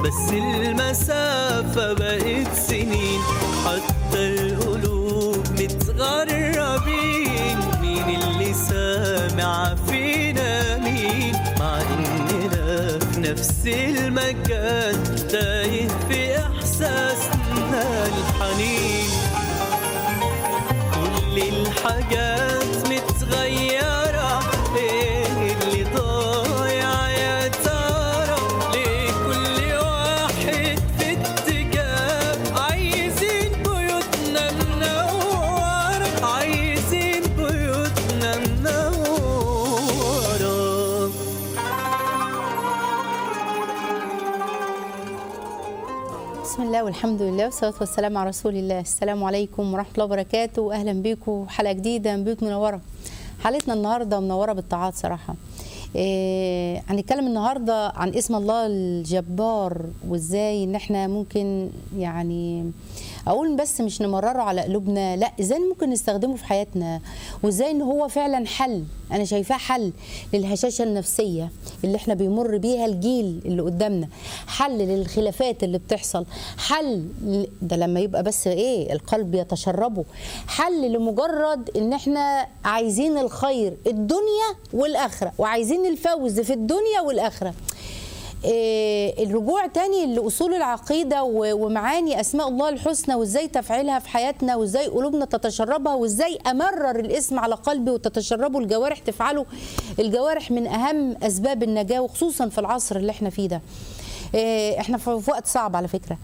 بس المسافة بقت سنين حتى القلوب متغربين مين اللي سامع فينا مين مع إننا في نفس المكان تايه في إحساسنا الحنين كل الحاجات متغيرة ايه اللي ضايع يا ترى ليه كل واحد في اتجاه عايزين بيوتنا منورة عايزين بيوتنا منورة بسم الله والحمد لله والصلاة والسلام على رسول الله السلام عليكم ورحمة الله وبركاته أهلا بيكم حلقة جديدة من بيوت منورة حلقتنا النهاردة منورة بالطاعات صراحة إيه هنتكلم النهاردة عن اسم الله الجبار وازاي ان احنا ممكن يعني اقول بس مش نمرره على قلوبنا لا ازاي ممكن نستخدمه في حياتنا وازاي ان هو فعلا حل انا شايفاه حل للهشاشه النفسيه اللي احنا بيمر بيها الجيل اللي قدامنا حل للخلافات اللي بتحصل حل ل- ده لما يبقى بس ايه القلب يتشربه حل لمجرد ان احنا عايزين الخير الدنيا والاخره وعايزين الفوز في الدنيا والاخره إيه، الرجوع تاني لاصول العقيده و- ومعاني اسماء الله الحسنى وازاي تفعيلها في حياتنا وازاي قلوبنا تتشربها وازاي امرر الاسم على قلبي وتتشربه الجوارح تفعله الجوارح من اهم اسباب النجاه وخصوصا في العصر اللي احنا فيه ده إيه، احنا في في وقت صعب على فكره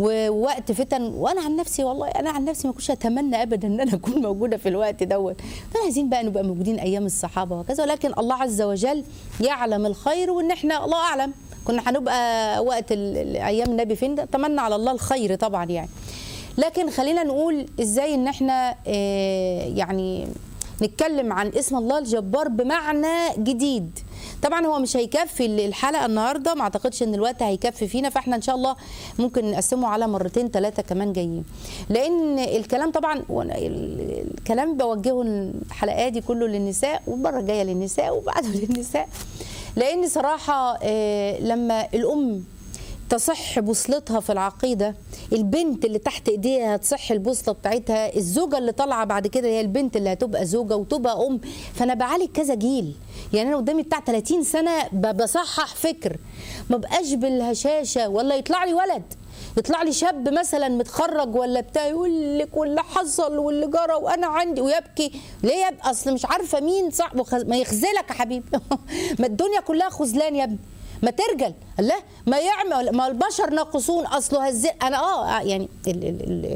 ووقت فتن وانا عن نفسي والله انا عن نفسي ما كنتش اتمنى ابدا ان انا اكون موجوده في الوقت دوت كنا عايزين بقى نبقى موجودين ايام الصحابه وكذا ولكن الله عز وجل يعلم الخير وان احنا الله اعلم كنا هنبقى وقت ال- ال- ايام النبي فين ده اتمنى على الله الخير طبعا يعني لكن خلينا نقول ازاي ان احنا آه، يعني نتكلم عن اسم الله الجبار بمعنى جديد طبعا هو مش هيكفي الحلقه النهارده ما اعتقدش ان الوقت هيكفي فينا فاحنا ان شاء الله ممكن نقسمه على مرتين ثلاثه كمان جايين لان الكلام طبعا وأنا ال- الكلام بوجهه الحلقات دي كله للنساء والمره الجايه للنساء وبعده للنساء لان صراحه آه، لما الام تصح بوصلتها في العقيده البنت اللي تحت ايديها تصح البوصله بتاعتها الزوجه اللي طالعه بعد كده هي البنت اللي هتبقى زوجه وتبقى ام فانا بعالج كذا جيل يعني انا قدامي بتاع 30 سنه ب- بصحح فكر ما بقاش بالهشاشه ولا يطلع لي ولد يطلع لي شاب مثلا متخرج ولا بتاع يقول لك واللي حصل واللي جرى وانا عندي ويبكي ليه يبقى اصل مش عارفه مين صاحبه خز... ما يخذلك يا حبيبي ما الدنيا كلها خذلان يا ابني ما ترجل الله ما يعمل ما البشر ناقصون اصله هز انا اه يعني ال ال ال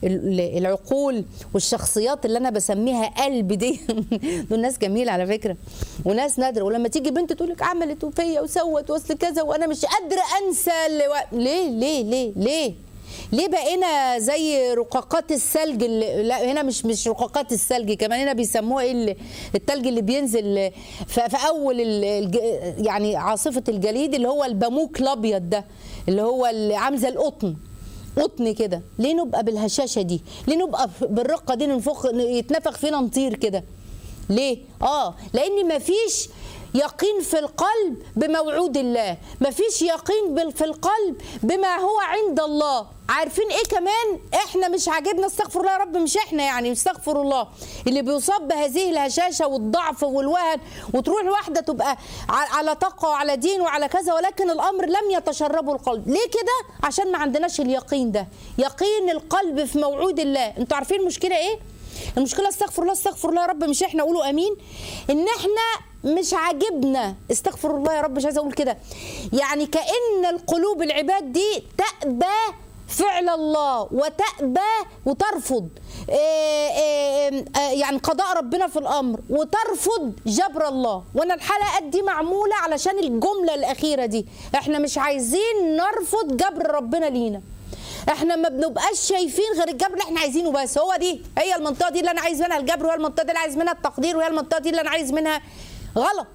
ال العقول والشخصيات اللي انا بسميها قلب دي دول ناس جميله على فكره وناس نادره ولما تيجي بنت تقول لك عملت وفيا وسوت واصل كذا وانا مش قادره انسى اللي و... ليه ليه ليه ليه ليه بقينا زي رقاقات الثلج اللي لا هنا مش مش رقاقات الثلج كمان هنا بيسموها ايه اللي- الثلج اللي بينزل في, في اول ال- الج- يعني عاصفه الجليد اللي هو الباموك الابيض ده اللي هو اللي عامل زي القطن قطن كده ليه نبقى بالهشاشه دي ليه نبقى بالرقه دي ننفخ يتنفخ فينا نطير كده ليه اه لان مفيش يقين في القلب بموعود الله مفيش يقين بال- في القلب بما هو عند الله عارفين ايه كمان احنا مش عاجبنا استغفر الله يا رب مش احنا يعني استغفر الله اللي بيصاب بهذه الهشاشه والضعف والوهن وتروح واحده تبقى ع- على تقوى وعلى دين وعلى كذا ولكن الامر لم يتشربه القلب ليه كده عشان ما عندناش اليقين ده يقين القلب في موعود الله انتوا عارفين المشكله ايه المشكله استغفر الله استغفر الله يا رب مش احنا قولوا امين ان احنا مش عاجبنا استغفر الله يا رب مش عايزه اقول كده يعني كان القلوب العباد دي تأبى فعل الله وتأبى وترفض إيه إيه آه، يعني قضاء ربنا في الامر وترفض جبر الله وانا الحلقات دي معموله علشان الجمله الاخيره دي احنا مش عايزين نرفض جبر ربنا لينا احنا ما بنبقاش شايفين غير الجبر اللي احنا عايزينه بس هو دي هي المنطقه دي اللي انا عايز منها الجبر وهي المنطقه دي اللي عايز منها التقدير وهي المنطقه دي اللي انا عايز منها غلط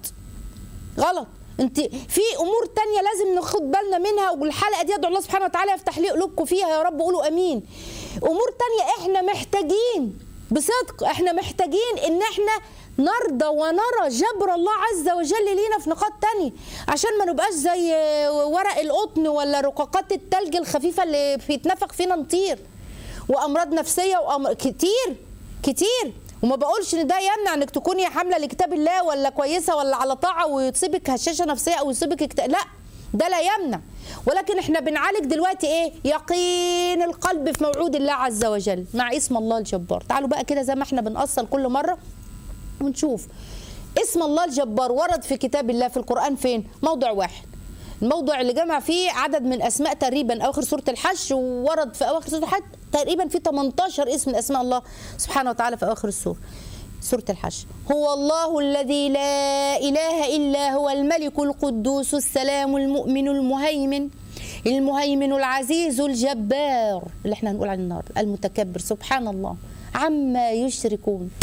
غلط انت في امور تانية لازم ناخد بالنا منها والحلقه دي ادعو الله سبحانه وتعالى يفتح لي قلوبكم فيها يا رب قولوا امين امور تانية احنا محتاجين بصدق احنا محتاجين ان احنا نرضى ونرى جبر الله عز وجل لينا في نقاط تانية عشان ما نبقاش زي ورق القطن ولا رقاقات التلج الخفيفة اللي بيتنفخ فينا نطير وأمراض نفسية وأمر كتير كتير وما بقولش ان ده يمنع انك تكوني حامله لكتاب الله ولا كويسه ولا على طاعه ويصيبك هشاشه نفسيه او يصيبك اكتئاب لا ده لا يمنع ولكن احنا بنعالج دلوقتي ايه يقين القلب في موعود الله عز وجل مع اسم الله الجبار تعالوا بقى كده زي ما احنا بنأصل كل مره ونشوف اسم الله الجبار ورد في كتاب الله في القرآن فين موضع واحد الموضع اللي جمع فيه عدد من اسماء تقريبا اواخر سوره الحج وورد في اواخر سوره الحج تقريبا في 18 اسم من اسماء الله سبحانه وتعالى في اواخر السوره سوره الحج هو الله الذي لا اله الا هو الملك القدوس السلام المؤمن المهيمن المهيمن العزيز الجبار اللي احنا هنقول عنه النهارده المتكبر سبحان الله عما يشركون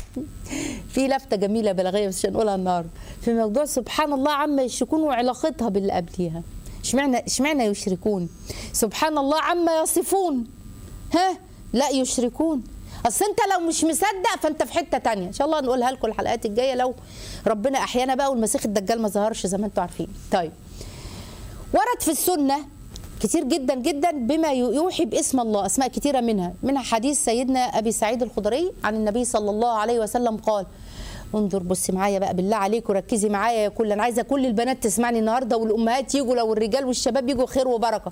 في لفته جميله بلاغيه بس مش هنقولها النهارده في موضوع سبحان الله عما يشركون وعلاقتها باللي قبليها اشمعنى اشمعنى يشركون سبحان الله عما يصفون ها لا يشركون اصل انت لو مش مصدق فانت في حته تانية ان شاء الله نقولها لكم الحلقات الجايه لو ربنا احيانا بقى والمسيح الدجال ما ظهرش زي ما انتم عارفين طيب ورد في السنه كتير جدا جدا بما يوحي باسم الله اسماء كتيره منها منها حديث سيدنا ابي سعيد الخدري عن النبي صلى الله عليه وسلم قال انظر بصي معايا بقى بالله عليك وركزي معايا يا كل انا عايزه كل البنات تسمعني النهارده والامهات يجوا لو الرجال والشباب يجوا خير وبركه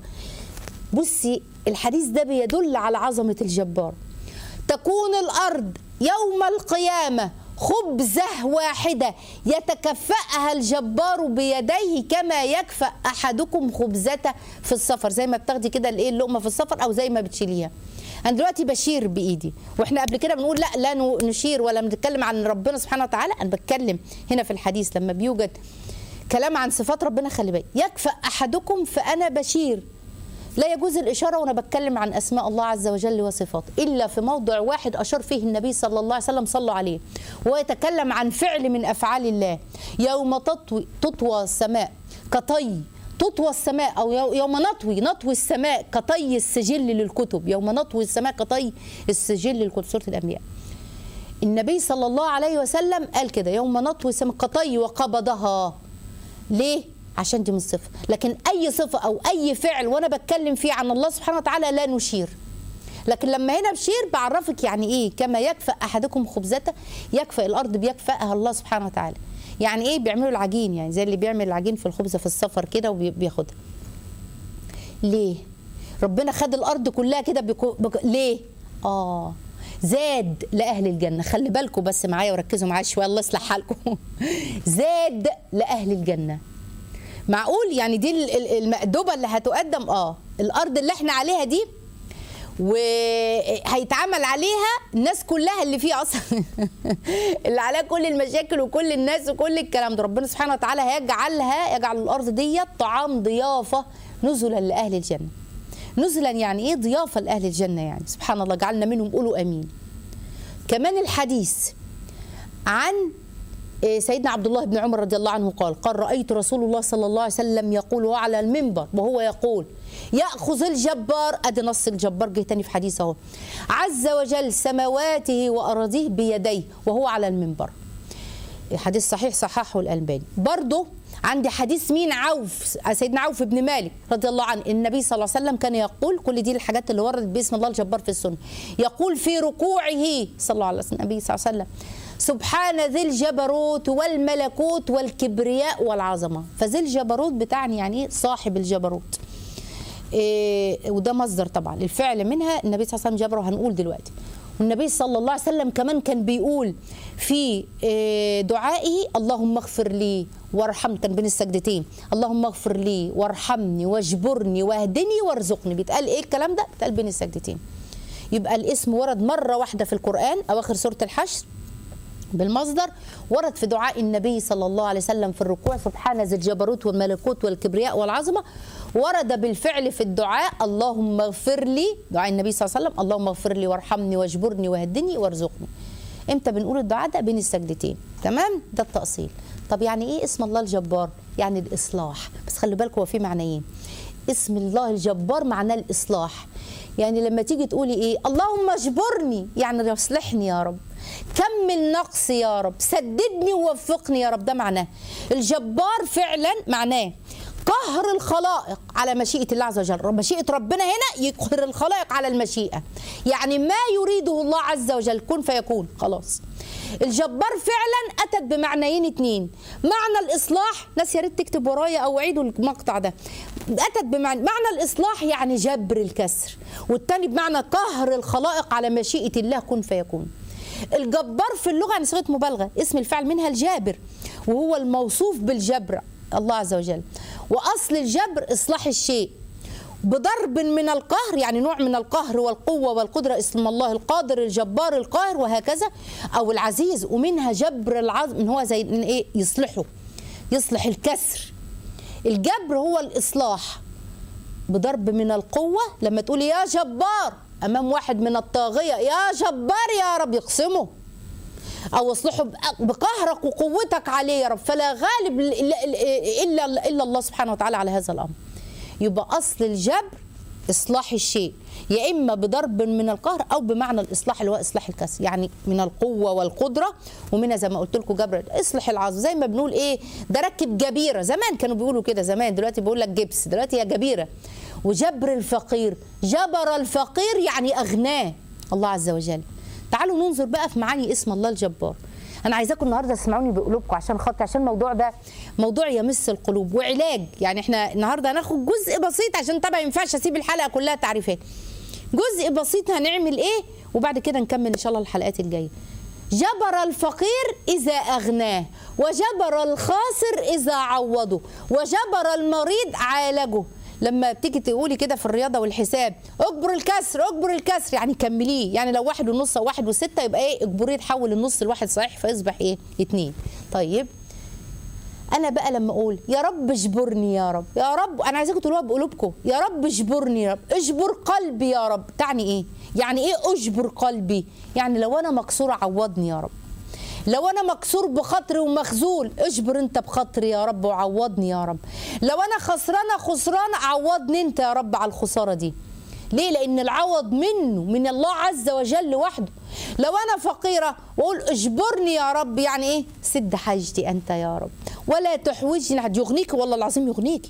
بصي الحديث ده بيدل على عظمه الجبار تكون الارض يوم القيامه خبزه واحده يتكفأها الجبار بيديه كما يكفأ احدكم خبزته في السفر زي ما بتاخدي كده الايه اللقمه في السفر او زي ما بتشيليها انا دلوقتي بشير بايدي واحنا قبل كده بنقول لا لا نشير ولا بنتكلم عن ربنا سبحانه وتعالى انا بتكلم هنا في الحديث لما بيوجد كلام عن صفات ربنا خلي بالك يكفأ احدكم فانا بشير لا يجوز الإشارة وأنا بتكلم عن أسماء الله عز وجل وصفاته إلا في موضع واحد أشار فيه النبي صلى الله عليه وسلم صلوا عليه وهو يتكلم عن فعل من أفعال الله يوم تطوي, تطوى السماء كطي تطوى السماء أو يوم نطوي نطوي السماء كطي السجل للكتب يوم نطوي السماء كطي السجل للكتب سورة الأنبياء النبي صلى الله عليه وسلم قال كده يوم نطوي السماء كطي وقبضها ليه؟ عشان دي من صفه لكن اي صفه او اي فعل وانا بتكلم فيه عن الله سبحانه وتعالى لا نشير لكن لما هنا بشير بعرفك يعني ايه كما يكفأ احدكم خبزته يكفأ الارض بيكفأها الله سبحانه وتعالى يعني ايه بيعملوا العجين يعني زي اللي بيعمل العجين في الخبزه في السفر كده وبياخدها ليه ربنا خد الارض كلها كده بيكو... بيكو... ليه اه زاد لاهل الجنه خلي بالكم بس معايا وركزوا معايا شويه الله يصلح حالكم زاد لاهل الجنه معقول يعني دي المأدبة اللي هتقدم اه الأرض اللي احنا عليها دي وهيتعمل عليها الناس كلها اللي فيها اصلا اللي عليها كل المشاكل وكل الناس وكل الكلام ده ربنا سبحانه وتعالى هيجعلها يجعل الارض ديت طعام ضيافه نزلا لاهل الجنه نزلا يعني ايه ضيافه لاهل الجنه يعني سبحان الله جعلنا منهم قولوا امين كمان الحديث عن سيدنا عبد الله بن عمر رضي الله عنه قال قال رأيت رسول الله صلى الله عليه وسلم يقول على المنبر وهو يقول يأخذ الجبار أدي نص الجبار جه تاني في حديث اهو عز وجل سماواته وأراضيه بيديه وهو على المنبر حديث صحيح صححه الألباني برضه عندي حديث مين عوف سيدنا عوف بن مالك رضي الله عنه النبي صلى الله عليه وسلم كان يقول كل دي الحاجات اللي وردت باسم الله الجبار في السنه يقول في ركوعه صلى الله عليه وسلم النبي صلى الله عليه وسلم سبحان ذي الجبروت والملكوت والكبرياء والعظمه فذي الجبروت بتعني يعني ايه صاحب الجبروت إيه وده مصدر طبعا الفعل منها النبي صلى الله عليه وسلم جبره هنقول دلوقتي والنبي صلى الله عليه وسلم كمان كان بيقول في دعائه اللهم اغفر لي وارحمني كان بين السجدتين اللهم اغفر لي وارحمني واجبرني واهدني وارزقني بيتقال ايه الكلام ده بيتقال بين السجدتين يبقى الاسم ورد مره واحده في القران اواخر سوره الحشر بالمصدر ورد في دعاء النبي صلى الله عليه وسلم في الركوع سبحان ذي الجبروت والملكوت والكبرياء والعظمه ورد بالفعل في الدعاء اللهم اغفر لي دعاء النبي صلى الله عليه وسلم اللهم اغفر لي وارحمني واجبرني واهدني وارزقني امتى بنقول الدعاء ده بين السجدتين تمام ده التأصيل طب يعني ايه اسم الله الجبار يعني الاصلاح بس خلي بالكم هو في معنيين اسم الله الجبار معناه الاصلاح يعني لما تيجي تقولي ايه اللهم اجبرني يعني اصلحني يا رب كمل نقصي يا رب سددني ووفقني يا رب ده معناه الجبار فعلا معناه قهر الخلائق على مشيئة الله عز وجل مشيئة ربنا هنا يقهر الخلائق على المشيئة يعني ما يريده الله عز وجل كن فيكون خلاص الجبار فعلا أتت بمعنيين اتنين معنى الإصلاح ناس يا ريت تكتب ورايا أو عيدوا المقطع ده أتت بمعنى معنى الإصلاح يعني جبر الكسر والتاني بمعنى قهر الخلائق على مشيئة الله كن فيكون الجبار في اللغة يعني صيغة مبالغة اسم الفعل منها الجابر وهو الموصوف بالجبر الله عز وجل وأصل الجبر إصلاح الشيء بضرب من القهر يعني نوع من القهر والقوة والقدرة اسم الله القادر الجبار القاهر وهكذا أو العزيز ومنها جبر العظم إن هو زي إن إيه يصلحه يصلح الكسر الجبر هو الإصلاح بضرب من القوة لما تقول يا جبار أمام واحد من الطاغية يا جبار يا رب يقسمه أو اصلحه بقهرك وقوتك عليه يا رب فلا غالب إلا, إلا, إلا الله سبحانه وتعالى على هذا الأمر يبقى أصل الجبر إصلاح الشيء يا إما بضرب من القهر أو بمعنى الإصلاح اللي هو إصلاح الكسر يعني من القوة والقدرة ومنها زي ما قلت لكم جبر اصلح العظم زي ما بنقول إيه ده ركب جبيرة زمان كانوا بيقولوا كده زمان دلوقتي بيقول لك جبس دلوقتي هي جبيرة وجبر الفقير جبر الفقير يعني أغناه الله عز وجل تعالوا ننظر بقى في معاني اسم الله الجبار انا عايزاكم النهارده تسمعوني بقلوبكم عشان خاطر عشان الموضوع ده موضوع يمس القلوب وعلاج يعني احنا النهارده هناخد جزء بسيط عشان طبعا ما ينفعش اسيب الحلقه كلها تعريفات جزء بسيط هنعمل ايه وبعد كده نكمل ان شاء الله الحلقات الجايه جبر الفقير إذا أغناه وجبر الخاسر إذا عوضه وجبر المريض عالجه لما بتيجي تقولي كده في الرياضه والحساب اجبر الكسر اجبر الكسر يعني كمليه يعني لو واحد ونص او واحد وستة يبقى ايه اجبريه تحول النص لواحد صحيح فيصبح ايه اتنين طيب انا بقى لما اقول يا رب اجبرني يا رب يا رب انا عايزاكم تقولوها بقلوبكم يا رب اجبرني يا رب اجبر قلبي يا رب تعني ايه يعني ايه اجبر قلبي يعني لو انا مكسوره عوضني يا رب لو انا مكسور بخاطري ومخذول اجبر انت بخاطري يا رب وعوضني يا رب لو انا خسرانه خسرانه عوضني انت يا رب على الخساره دي ليه لان العوض منه من الله عز وجل وحده لو انا فقيره واقول اجبرني يا رب يعني ايه سد حاجتي انت يا رب ولا تحوجني حد يغنيكي والله العظيم يغنيكي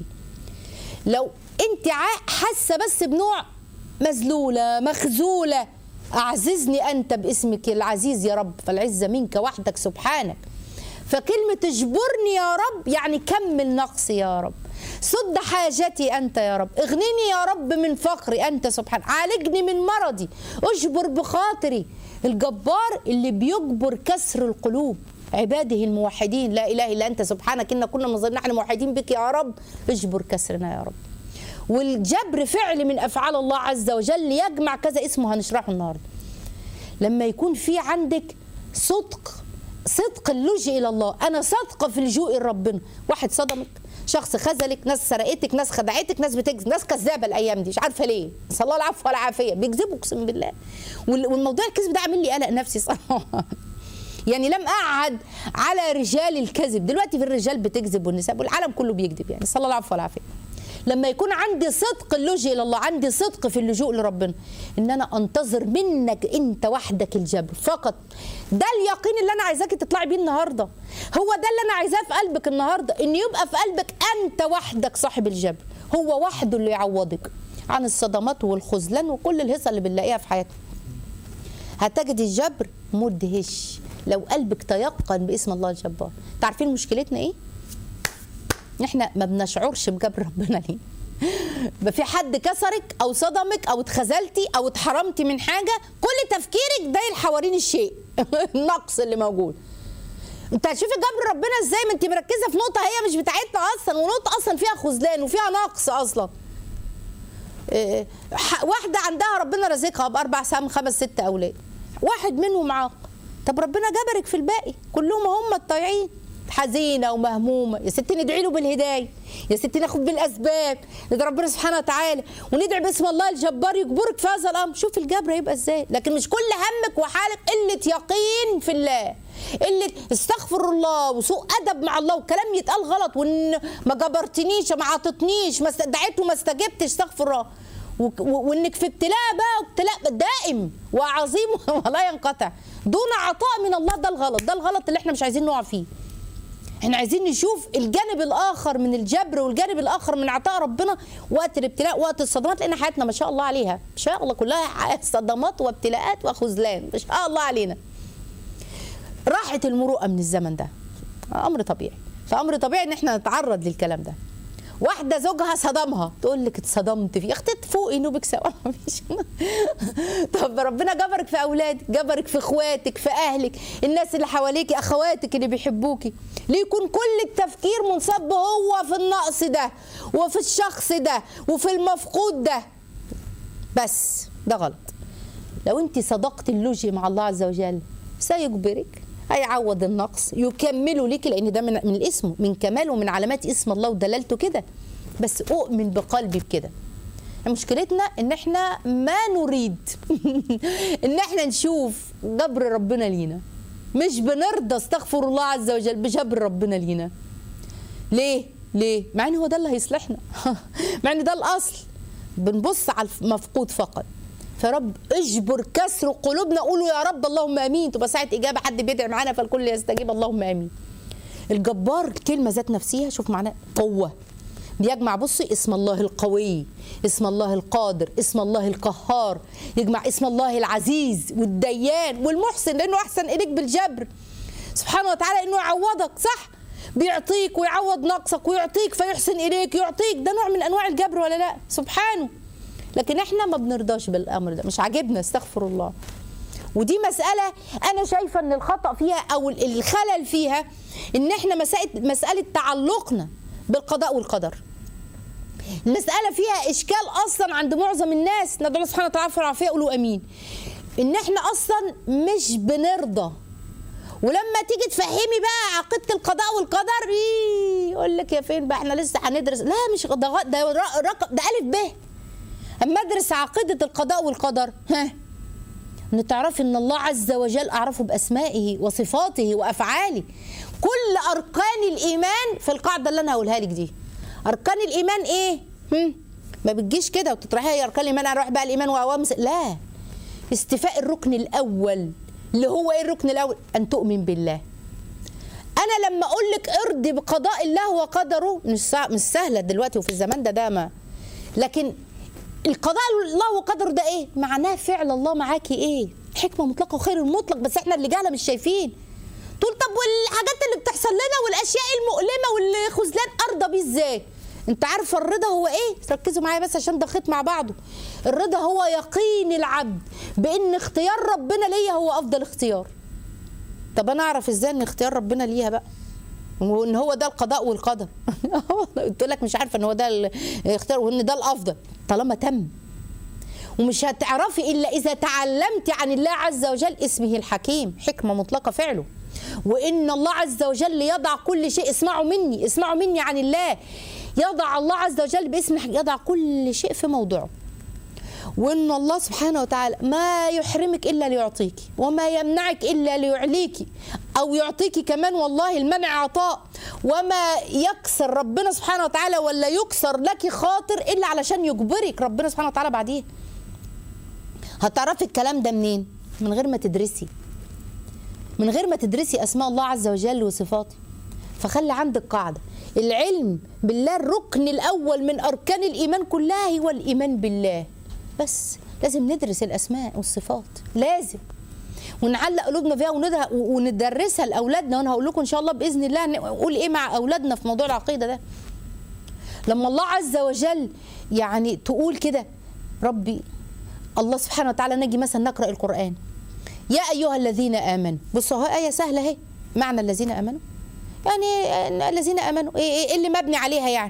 لو انت حاسه بس بنوع مذلوله مخذوله أعززني أنت باسمك العزيز يا رب فالعزة منك وحدك سبحانك فكلمة اجبرني يا رب يعني كمل نقصي يا رب سد حاجتي أنت يا رب اغنيني يا رب من فقري أنت سبحانك عالجني من مرضي اجبر بخاطري الجبار اللي بيجبر كسر القلوب عباده الموحدين لا إله إلا أنت سبحانك إن كنا من نحن موحدين بك يا رب اجبر كسرنا يا رب والجبر فعل من افعال الله عز وجل يجمع كذا اسمه هنشرحه النهارده لما يكون في عندك صدق صدق اللجوء الى الله انا صادقه في اللجوء لربنا واحد صدمك شخص خذلك ناس سرقتك ناس خدعتك ناس بتكذب ناس كذابه الايام دي مش عارفه ليه نسال الله العفو والعافيه بيكذبوا اقسم بالله والموضوع الكذب ده عامل لي قلق نفسي صراحه يعني لم اعهد على رجال الكذب دلوقتي في الرجال بتكذب والنساء والعالم كله بيكذب يعني صلى الله العفو والعافيه لما يكون عندي صدق اللجوء الى الله عندي صدق في اللجوء لربنا ان انا انتظر منك انت وحدك الجبر فقط ده اليقين اللي انا عايزاكي تطلعي بيه النهارده هو ده اللي انا عايزاه في قلبك النهارده ان يبقى في قلبك انت وحدك صاحب الجبر هو وحده اللي يعوضك عن الصدمات والخذلان وكل الهصه اللي بنلاقيها في حياتنا هتجد الجبر مدهش لو قلبك تيقن باسم الله الجبار تعرفين مشكلتنا ايه احنا ما بنشعرش بجبر ربنا ليه يبقى في حد كسرك او صدمك او اتخذلتي او اتحرمتي من حاجه كل تفكيرك ده حوالين الشيء النقص اللي موجود انت هتشوفي جبر ربنا ازاي ما انت مركزه في نقطه هي مش بتاعتنا اصلا ونقطه اصلا فيها خذلان وفيها نقص اصلا إيه واحده عندها ربنا رزقها باربع سام خمس ست اولاد واحد منهم عاق طب ربنا جبرك في الباقي كلهم هم الطايعين حزينه ومهمومه يا ستي ندعي له بالهدايه يا ستي ناخد بالاسباب ندعي ربنا سبحانه وتعالى وندعي باسم الله الجبار يجبرك في هذا الامر شوف الجبر هيبقى ازاي لكن مش كل همك وحالك قله يقين في الله قله استغفر الله وسوء ادب مع الله وكلام يتقال غلط وان ما جبرتنيش ما عطتنيش ما دعيت وما استجبتش استغفر الله وك- و- وانك في ابتلاء بقى ابتلاء دائم وعظيم ولا ينقطع دون عطاء من الله ده الغلط ده الغلط اللي احنا مش عايزين نقع فيه احنا عايزين نشوف الجانب الاخر من الجبر والجانب الاخر من عطاء ربنا وقت الابتلاء وقت الصدمات لان حياتنا ما شاء الله عليها ما شاء الله كلها صدمات وابتلاءات وخذلان ما شاء الله علينا راحت المروءه من الزمن ده امر طبيعي فامر طبيعي ان احنا نتعرض للكلام ده واحده زوجها صدمها تقول لك اتصدمت فيه يا اختي فوقي نوبك سوا مفيش طب ربنا جبرك في اولادك جبرك في اخواتك في اهلك الناس اللي حواليكي اخواتك اللي بيحبوكي ليه يكون كل التفكير منصب هو في النقص ده وفي الشخص ده وفي المفقود ده بس ده غلط لو انت صدقت اللجي مع الله عز وجل سيجبرك هيعوض النقص يكمله لك لان ده من من الاسم من كماله ومن علامات اسم الله ودلالته كده بس اؤمن بقلبي بكده مشكلتنا ان احنا ما نريد ان احنا نشوف جبر ربنا لينا مش بنرضى استغفر الله عز وجل بجبر ربنا لينا ليه ليه مع ان هو ده اللي هيصلحنا مع ان ده الاصل بنبص على المفقود فقط فرب اجبر كسر قلوبنا قولوا يا رب اللهم امين تبقى ساعه اجابه حد بيدعي معانا فالكل يستجيب اللهم امين الجبار الكلمه ذات نفسها شوف معناها قوه بيجمع بصي اسم الله القوي اسم الله القادر اسم الله القهار يجمع اسم الله العزيز والديان والمحسن لانه احسن اليك بالجبر سبحانه وتعالى انه يعوضك صح بيعطيك ويعوض نقصك ويعطيك فيحسن اليك يعطيك ده نوع من انواع الجبر ولا لا سبحانه لكن احنا ما بنرضاش بالامر ده مش عاجبنا استغفر الله ودي مسألة أنا شايفة إن الخطأ فيها أو الخلل فيها إن إحنا مسألة مسألة تعلقنا بالقضاء والقدر. المسألة فيها إشكال أصلا عند معظم الناس ندعو الله سبحانه وتعالى في العافية قولوا أمين. إن إحنا أصلا مش بنرضى ولما تيجي تفهمي بقى عقيده القضاء والقدر إيه، يقول لك يا فين بقى احنا لسه هندرس لا مش ده غ- ده ر- رقم ده الف ب اما ادرس عقيده القضاء والقدر ها ان تعرفي ان الله عز وجل اعرفه باسمائه وصفاته وافعاله كل اركان الايمان في القاعده اللي انا هقولها لك دي اركان الايمان ايه هم؟ ما بتجيش كده وتطرحيها يا اركان الايمان اروح بقى الايمان وعوامس لا استيفاء الركن الاول اللي هو ايه الركن الاول ان تؤمن بالله انا لما اقول لك ارضي بقضاء الله وقدره مش سا- مش سهله دلوقتي وفي الزمان ده ده ما لكن القضاء الله وقدره ده ايه معناه فعل الله معاكي ايه حكمه مطلقه وخير المطلق بس احنا اللي جهله مش شايفين تقول طب والحاجات اللي بتحصل لنا والاشياء المؤلمه والخذلان ارضى بيه ازاي انت عارفه الرضا هو ايه ركزوا معايا بس عشان ده خيط مع بعضه الرضا هو يقين العبد بان اختيار ربنا ليا هو افضل اختيار طب انا اعرف ازاي ان اختيار ربنا ليها بقى وان هو ده القضاء والقدر قلت لك مش عارفه ان هو ده الاختيار وان ده الافضل طالما تم ومش هتعرفي الا اذا تعلمت عن الله عز وجل اسمه الحكيم حكمه مطلقه فعله وان الله عز وجل يضع كل شيء اسمعوا مني اسمعوا مني عن الله يضع الله عز وجل باسم الحكيم يضع كل شيء في موضعه وان الله سبحانه وتعالى ما يحرمك الا ليعطيك وما يمنعك الا ليعليك او يعطيك كمان والله المنع عطاء وما يكسر ربنا سبحانه وتعالى ولا يكسر لك خاطر الا علشان يجبرك ربنا سبحانه وتعالى بعديه هتعرفي الكلام ده منين من غير ما تدرسي من غير ما تدرسي اسماء الله عز وجل وصفاته فخلي عندك قاعده العلم بالله الركن الاول من اركان الايمان كلها هو الايمان بالله بس لازم ندرس الاسماء والصفات لازم ونعلق قلوبنا فيها وندر- وندرسها لاولادنا وانا هقول لكم ان شاء الله باذن الله نقول ايه مع اولادنا في موضوع العقيده ده لما الله عز وجل يعني تقول كده ربي الله سبحانه وتعالى نجي مثلا نقرا القران يا ايها الذين امنوا بصوا اهي ايه سهله اهي معنى الذين امنوا يعني آه، الذين امنوا ايه ايه إيه اللي مبني عليها يعني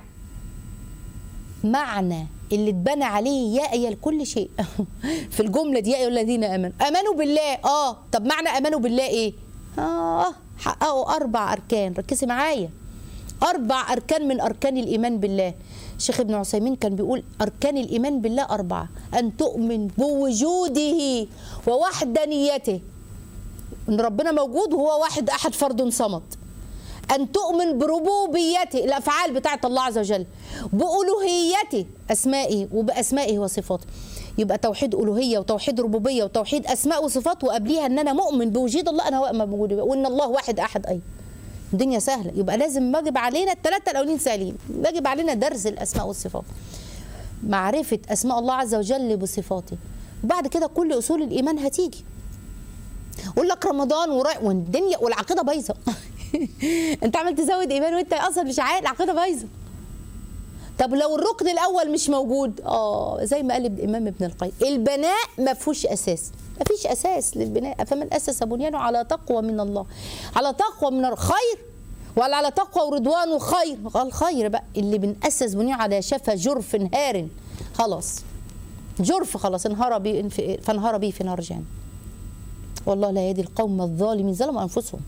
معنى اللي اتبنى عليه يا ايها لكل شيء في الجمله دي يا ايها الذين امنوا امنوا بالله اه طب معنى امنوا بالله ايه اه حققوا اربع اركان ركزي معايا اربع اركان من اركان الايمان بالله الشيخ ابن عثيمين كان بيقول اركان الايمان بالله اربعه ان تؤمن بوجوده ووحدانيته ان ربنا موجود وهو واحد احد فرد صمد أن تؤمن بربوبيته الأفعال بتاعت الله عز وجل بألوهيته أسمائه وبأسمائه وصفاته يبقى توحيد ألوهية وتوحيد ربوبية وتوحيد أسماء وصفات وقبليها أن أنا مؤمن بوجود الله أنا وأؤمن بوجود وأن الله واحد أحد أيضا الدنيا سهلة يبقى لازم واجب علينا الثلاثة الأولين سهلين واجب علينا درس الأسماء والصفات معرفة أسماء الله عز وجل بصفاته وبعد كده كل أصول الإيمان هتيجي يقول لك رمضان ورايح والدنيا والعقيده بايظه انت عمال تزود ايمان وانت اصلا مش عارف العقيده بايظه طب لو الركن الاول مش موجود اه زي ما قال الامام ابن القيم البناء ما فيهوش اساس ما فيش اساس للبناء فمن اسس بنيانه على تقوى من الله على تقوى من الخير ولا على تقوى ورضوان خير قال خير بقى اللي بنأسس بنيانه على شفا جرف هار خلاص جرف خلاص انهار بي فانهار به في نار جهنم والله لا يهدي القوم الظالمين ظلموا انفسهم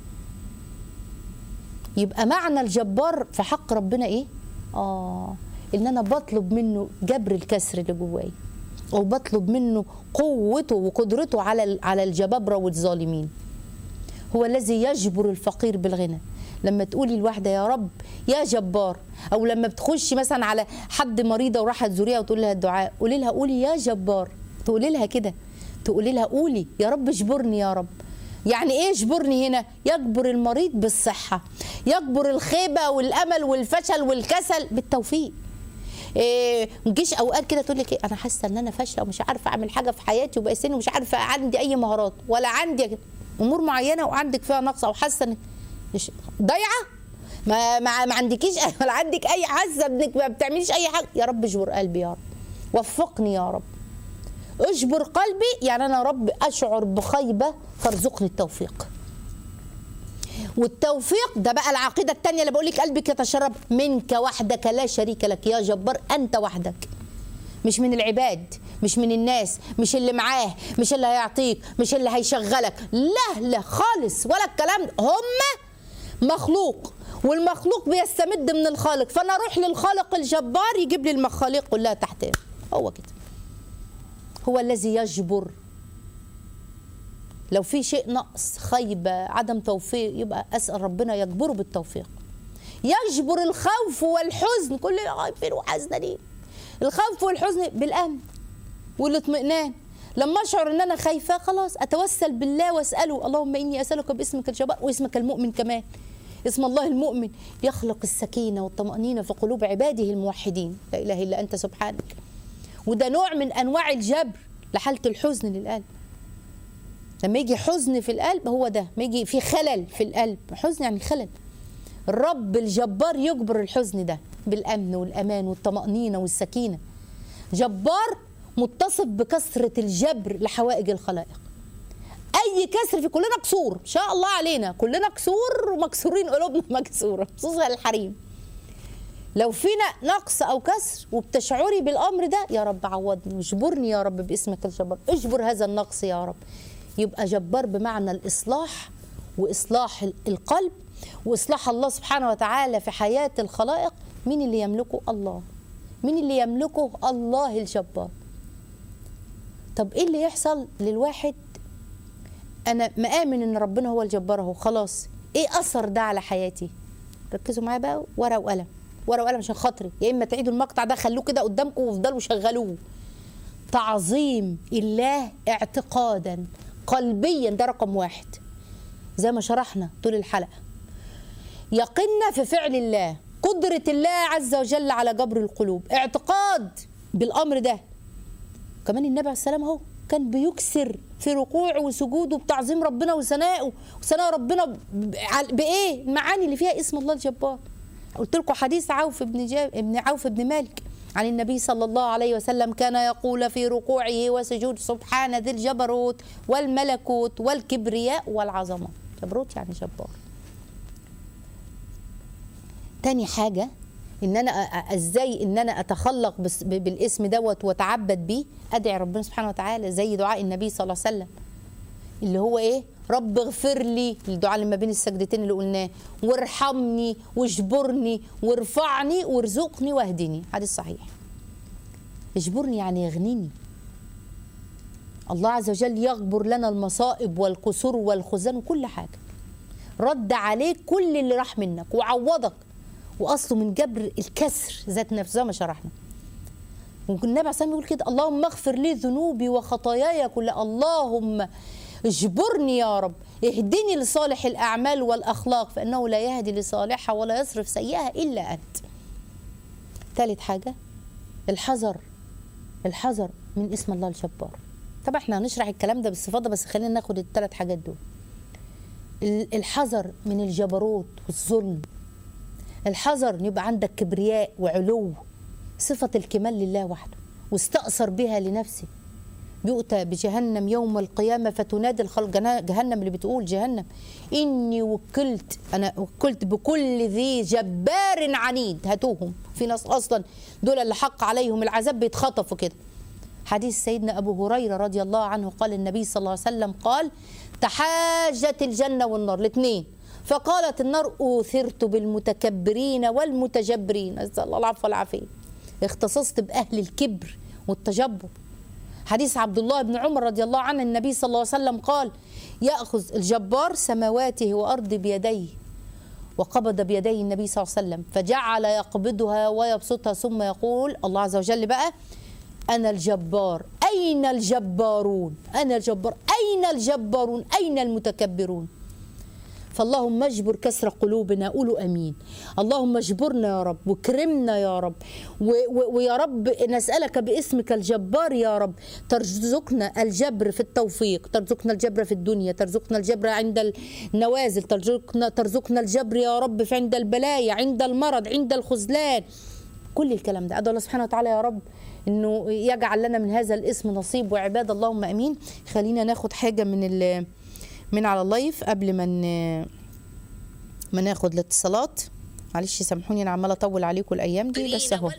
يبقى معنى الجبار في حق ربنا ايه اه ان انا بطلب منه جبر الكسر اللي جوايا او بطلب منه قوته وقدرته على ال- على الجبابره والظالمين هو الذي يجبر الفقير بالغنى لما تقولي الواحدة يا رب يا جبار أو لما بتخشي مثلا على حد مريضة وراحت تزوريها وتقول لها الدعاء قولي لها قولي يا جبار تقولي لها كده تقولي لها قولي يا رب اجبرني يا رب يعني ايه اجبرني هنا يجبر المريض بالصحة يجبر الخيبة والأمل والفشل والكسل بالتوفيق إيه مجيش اوقات كده تقول لك إيه انا حاسه ان انا فاشله ومش عارفه اعمل حاجه في حياتي وبقى سني ومش عارفه عندي اي مهارات ولا عندي امور معينه وعندك فيها نقص او حاسه ان مش ضايعه ما ما, ما عندكيش ولا عندك اي حاسه انك ما بتعمليش اي حاجه يا رب اجبر قلبي يا رب وفقني يا رب اجبر قلبي يعني انا رب اشعر بخيبه فارزقني التوفيق والتوفيق ده بقى العقيده الثانيه اللي بقول لك قلبك يتشرب منك وحدك لا شريك لك يا جبار انت وحدك مش من العباد مش من الناس مش اللي معاه مش اللي هيعطيك مش اللي هيشغلك لا لا خالص ولا الكلام ده هم مخلوق والمخلوق بيستمد من الخالق فانا اروح للخالق الجبار يجيب لي المخاليق كلها تحتيه هو كده هو الذي يجبر لو في شيء نقص خيبة عدم توفيق يبقى أسأل ربنا يجبره بالتوفيق يجبر الخوف والحزن كلنا خايفين وحزنين الخوف والحزن بالأمن والاطمئنان لما اشعر ان انا خايفه خلاص اتوسل بالله واساله اللهم اني اسالك باسمك الجبار واسمك المؤمن كمان اسم الله المؤمن يخلق السكينه والطمانينه في قلوب عباده الموحدين لا اله الا انت سبحانك وده نوع من انواع الجبر لحاله الحزن للقلب لما يجي حزن في القلب هو ده ما يجي في خلل في القلب حزن يعني خلل الرب الجبار يجبر الحزن ده بالامن والامان والطمانينه والسكينه جبار متصف بكثره الجبر لحوائج الخلائق اي كسر في كلنا كسور ان شاء الله علينا كلنا كسور ومكسورين قلوبنا مكسوره خصوصا الحريم لو فينا نقص او كسر وبتشعري بالامر ده يا رب عوضني واجبرني يا رب باسمك الجبار اجبر هذا النقص يا رب يبقى جبار بمعنى الاصلاح واصلاح القلب واصلاح الله سبحانه وتعالى في حياه الخلائق مين اللي يملكه الله مين اللي يملكه الله الجبار طب ايه اللي يحصل للواحد انا مآمن ان ربنا هو الجبار اهو خلاص ايه اثر ده على حياتي ركزوا معايا بقى ورقه وقلم ورقه وقلم عشان خاطري يا اما تعيدوا المقطع ده خلوه كده قدامكم وافضلوا شغلوه تعظيم الله اعتقادا قلبيا ده رقم واحد زي ما شرحنا طول الحلقه يقنا في فعل الله قدرة الله عز وجل على جبر القلوب اعتقاد بالأمر ده كمان النبي عليه السلام اهو كان بيكسر في ركوعه وسجوده بتعظيم ربنا وثنائه وثناء ربنا ب- ع- بايه المعاني اللي فيها اسم الله الجبار قلت لكم حديث عوف بن جاب ابن عوف بن مالك عن النبي صلى الله عليه وسلم كان يقول في ركوعه وسجود سبحان ذي الجبروت والملكوت والكبرياء والعظمه جبروت يعني جبار تاني حاجة ان انا أ- أ- ازاي ان انا اتخلق بس- ب- بالاسم دوت واتعبد بيه ادعي ربنا سبحانه وتعالى زي دعاء النبي صلى الله عليه وسلم اللي هو ايه رب اغفر لي الدعاء اللي ما بين السجدتين اللي قلناه وارحمني واجبرني وارفعني وارزقني واهدني حديث صحيح اجبرني يعني يغنيني الله عز وجل يغبر لنا المصائب والكسور والخزان وكل حاجه رد عليك كل اللي راح منك وعوضك واصله من جبر الكسر ذات نفسه زي ما شرحنا والنبي عليه الصلاه يقول كده اللهم اغفر لي ذنوبي وخطاياي كلها اللهم اجبرني يا رب اهدني لصالح الاعمال والاخلاق فانه لا يهدي لصالحها ولا يصرف سيئها الا انت ثالث حاجه الحذر الحذر من اسم الله الجبار طبعا احنا هنشرح الكلام ده باستفاضه بس خلينا ناخد الثلاث حاجات دول ال- الحذر من الجبروت والظلم الحذر ان يبقى عندك كبرياء وعلو صفة الكمال لله وحده واستأثر بها لنفسه بيؤتى بجهنم يوم القيامة فتنادي الخلق جنا- جهنم اللي بتقول جهنم إني وكلت أنا وكلت بكل ذي جبار عنيد هاتوهم في ناس أصلا دول اللي حق عليهم العذاب بيتخطفوا كده حديث سيدنا أبو هريرة رضي الله عنه قال النبي صلى الله عليه وسلم قال تحاجت الجنة والنار الاثنين فقالت النار أوثرت بالمتكبرين والمتجبرين نسأل الله العفو والعافية اختصصت بأهل الكبر والتجبر حديث عبد الله بن عمر رضي الله عنه النبي صلى الله عليه وسلم قال يأخذ الجبار سماواته وأرض بيديه وقبض بيديه النبي صلى الله عليه وسلم فجعل يقبضها ويبسطها ثم يقول الله عز وجل بقى أنا الجبار أين الجبارون أنا الجبار أين الجبارون أين المتكبرون فاللهم اجبر كسر قلوبنا قولوا امين اللهم اجبرنا يا رب واكرمنا يا رب و و ويا رب نسالك باسمك الجبار يا رب ترزقنا الجبر في التوفيق ترزقنا الجبر في الدنيا ترزقنا الجبر عند النوازل ترزقنا ترزقنا الجبر يا رب في عند البلايا عند المرض عند الخذلان كل الكلام ده ادعو الله سبحانه وتعالى يا رب انه يجعل لنا من هذا الاسم نصيب وعباد اللهم امين خلينا ناخد حاجه من ال من على اللايف قبل ما ن- ما ناخد الاتصالات معلش سامحوني انا عماله اطول عليكم الايام دي بس اهو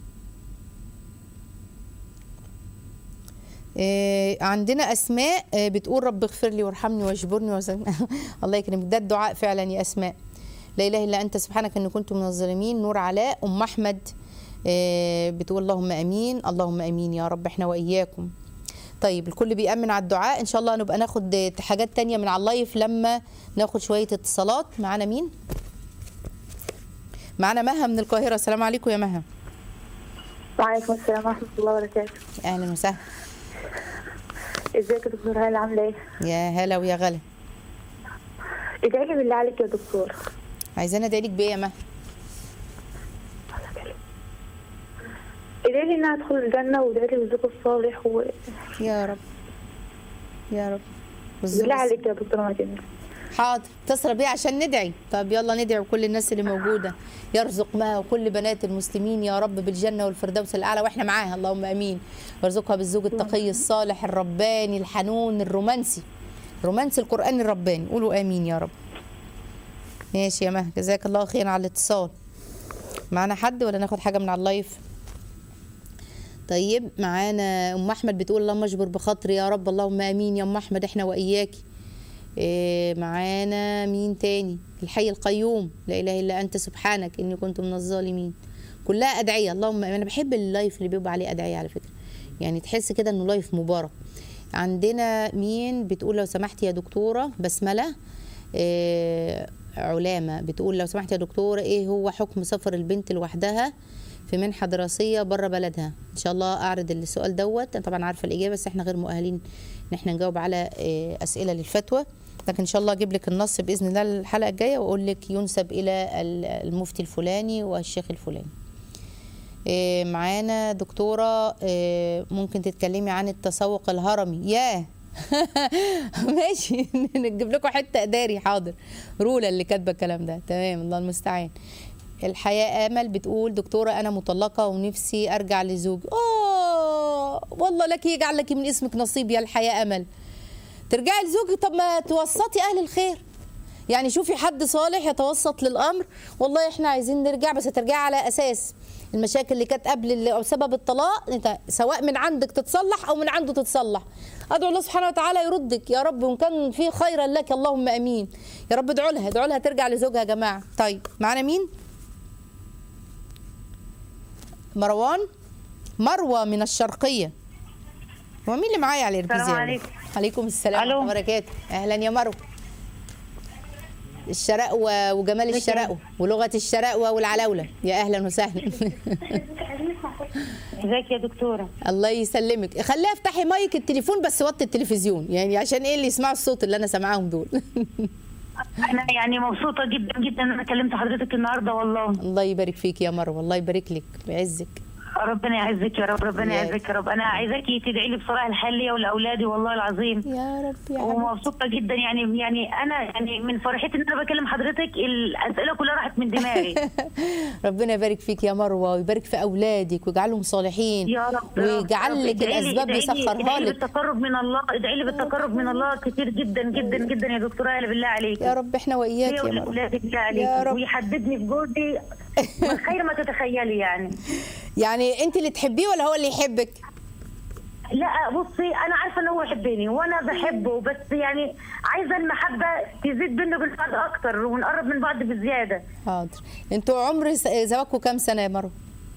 إيه عندنا اسماء إيه بتقول رب اغفر لي وارحمني واجبرني وزن... الله يكرمك ده الدعاء فعلا يا اسماء لا اله الا انت سبحانك اني كنت من الظالمين نور علاء ام احمد إيه بتقول اللهم امين اللهم امين يا رب احنا واياكم طيب الكل بيأمن على الدعاء ان شاء الله نبقى ناخد حاجات تانية من على اللايف لما ناخد شوية اتصالات معانا مين معانا مها من القاهرة السلام عليكم يا مها وعليكم السلام ورحمة الله وبركاته اهلا وسهلا ازيك يا دكتور هلا عاملة ايه؟ يا هلا ويا غلا ادعي لي بالله عليك يا دكتور عايزانا ادعي لك بايه يا مها ادعي لي انها ادخل الجنة وادعي لي بالزوج الصالح و يا رب يا رب والزوج بالله عليك يا دكتور ما تنسى حاضر اتصل بيه عشان ندعي طب يلا ندعي وكل الناس اللي موجوده يرزق مها وكل بنات المسلمين يا رب بالجنه والفردوس الاعلى واحنا معاها اللهم امين وارزقها بالزوج التقي الصالح الرباني الحنون الرومانسي رومانسي القران الرباني قولوا امين يا رب ماشي يا مها جزاك الله خير على الاتصال معانا حد ولا ناخد حاجه من على اللايف طيب معانا ام احمد بتقول اللهم اجبر بخاطري يا رب اللهم امين يا ام احمد احنا واياكي إيه معانا مين تاني الحي القيوم لا اله الا انت سبحانك اني كنت من الظالمين كلها ادعيه اللهم انا بحب اللايف اللي بيبقى عليه ادعيه على فكره يعني تحس كده انه لايف مبارك عندنا مين بتقول لو سمحت يا دكتوره بسمله إيه علامه بتقول لو سمحت يا دكتوره ايه هو حكم سفر البنت لوحدها في منحه دراسيه بره بلدها ان شاء الله اعرض السؤال دوت انا طبعا عارفه الاجابه بس احنا غير مؤهلين ان احنا نجاوب على إيه، اسئله للفتوى لكن ان شاء الله اجيب لك النص باذن الله الحلقه الجايه واقول لك ينسب الى ال- المفتي الفلاني والشيخ الفلاني إيه، معانا دكتوره إيه، ممكن تتكلمي عن التسوق الهرمي ياه ماشي نجيب لكم حته اداري حاضر رولا اللي كاتبه الكلام ده تمام الله المستعان الحياة آمل بتقول دكتورة أنا مطلقة ونفسي أرجع لزوجي آه والله لك يجعل لك من اسمك نصيب يا الحياة أمل ترجعي لزوجك طب ما توسطي أهل الخير يعني شوفي حد صالح يتوسط للأمر والله إحنا عايزين نرجع بس ترجعي على أساس المشاكل اللي كانت قبل اللي أو سبب الطلاق أنت سواء من عندك تتصلح أو من عنده تتصلح أدعو الله سبحانه وتعالى يردك يا رب وإن كان في خيرا لك اللهم أمين يا رب ادعوا لها ادعوا لها ترجع لزوجها يا جماعة طيب معانا مين؟ مروان مروه من الشرقيه هو مين اللي معايا على الارتزاق السلام عليكم. عليكم السلام ألو. ورحمه الله وبركاته اهلا يا مروه الشرقوة وجمال الشرقوة ولغة الشرقوة والعلاولة يا أهلا وسهلا ازيك يا دكتوره الله يسلمك خليها افتحي مايك التليفون بس وطي التلفزيون يعني عشان ايه اللي يسمعوا الصوت اللي انا سامعاهم دول انا يعني مبسوطه جدا جدا ان انا كلمت حضرتك النهارده والله الله يبارك فيك يا مروه الله يبارك لك ويعزك ربنا يعزك يا رب ربنا يا- يعزك يا رب انا عايزاكي تدعي لي بصلاح الحال ليا ولاولادي والله العظيم يا رب يا حبيبي ومبسوطه جدا يعني يعني انا يعني من فرحتي ان انا بكلم حضرتك الاسئله كلها راحت من دماغي ربنا يبارك فيك يا مروه ويبارك في اولادك ويجعلهم صالحين يا رب ويجعل لك ادعي لي- الاسباب ادعي لي- يسخرها ادعي لي لك بالتقرب من الله ادعي لي بالتقرب من الله كتير جدا جدا جدا يا دكتوره هلا بالله عليك يا رب احنا واياك هي يا مروه والاولاد بالله يا عليك رب. ويحببني في جوزي من خير ما تتخيلي يعني يعني انت اللي تحبيه ولا هو اللي يحبك لا بصي انا عارفه ان هو يحبني وانا بحبه بس يعني عايزه المحبه تزيد بينا وبين بعض اكتر ونقرب من بعض بزياده حاضر انتوا عمر س- زواجكم كام سنه يا مروه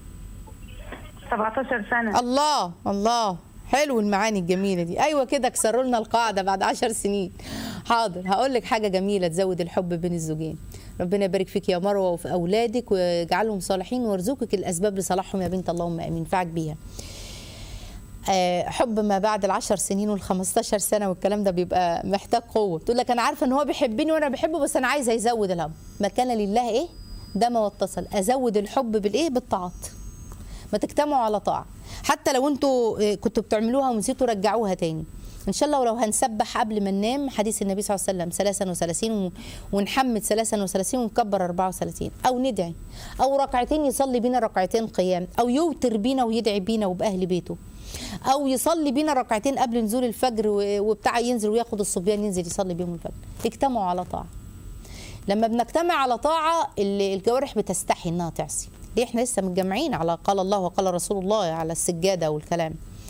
17 سنه الله الله حلو المعاني الجميله دي ايوه كده كسروا لنا القاعده بعد عشر سنين حاضر هقول لك حاجه جميله تزود الحب بين الزوجين ربنا يبارك فيك يا مروه وفي اولادك ويجعلهم صالحين ويرزقك الاسباب لصلاحهم يا بنت اللهم امين ينفعك بيها آه، حب ما بعد العشر سنين والخمستاشر سنة والكلام ده بيبقى محتاج قوة تقول لك أنا عارفة إن هو بيحبني وأنا بحبه بس أنا عايزة يزود الحب ما كان لله إيه ده ما واتصل أزود الحب بالإيه بالطاعات ما تجتمعوا على طاعة حتى لو انتوا آه، كنتوا بتعملوها ونسيتوا رجعوها تاني ان شاء الله ولو هنسبح قبل ما ننام حديث النبي صلى الله عليه وسلم ثلاثا وثلاثين و- ونحمد ثلاثا وثلاثين ونكبر 34 او ندعي او ركعتين يصلي بينا ركعتين قيام او يوتر بينا ويدعي بينا وباهل بيته او يصلي بينا ركعتين قبل نزول الفجر و- وبتاع ينزل وياخد الصبيان ينزل يصلي بيهم الفجر اجتمعوا على طاعه لما بنجتمع على طاعه ال- الجوارح بتستحي انها تعصي ليه احنا لسه متجمعين على قال الله وقال رسول الله على السجاده والكلام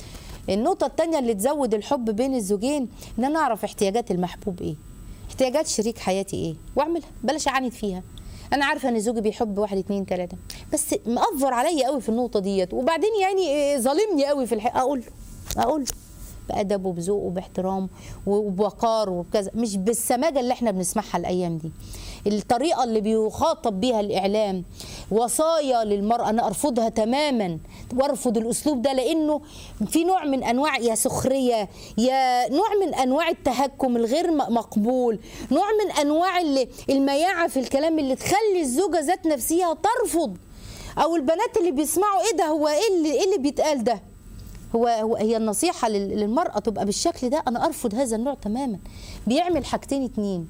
النقطة التانية اللي تزود الحب بين الزوجين ان انا اعرف احتياجات المحبوب ايه احتياجات شريك حياتي ايه واعملها بلاش اعاند فيها انا عارفه ان زوجي بيحب واحد اتنين تلاته بس مأفور عليا قوي في النقطه ديت وبعدين يعني إيه، ظالمني قوي في الحقيقه اقول له اقول له بأدب وبذوق وباحترام وبوقار وبكذا مش بالسماجه اللي احنا بنسمعها الايام دي الطريقه اللي بيخاطب بيها الاعلام وصايا للمراه انا ارفضها تماما وارفض الاسلوب ده لانه في نوع من انواع يا سخريه يا نوع من انواع التهكم الغير م- مقبول نوع من انواع اللي- المياعه في الكلام اللي تخلي الزوجه ذات نفسها ترفض او البنات اللي بيسمعوا ايه ده هو ايه اللي, إيه اللي بيتقال ده هو هو هي النصيحة لل- للمرأة تبقى بالشكل ده أنا أرفض هذا النوع تماما بيعمل حاجتين اتنين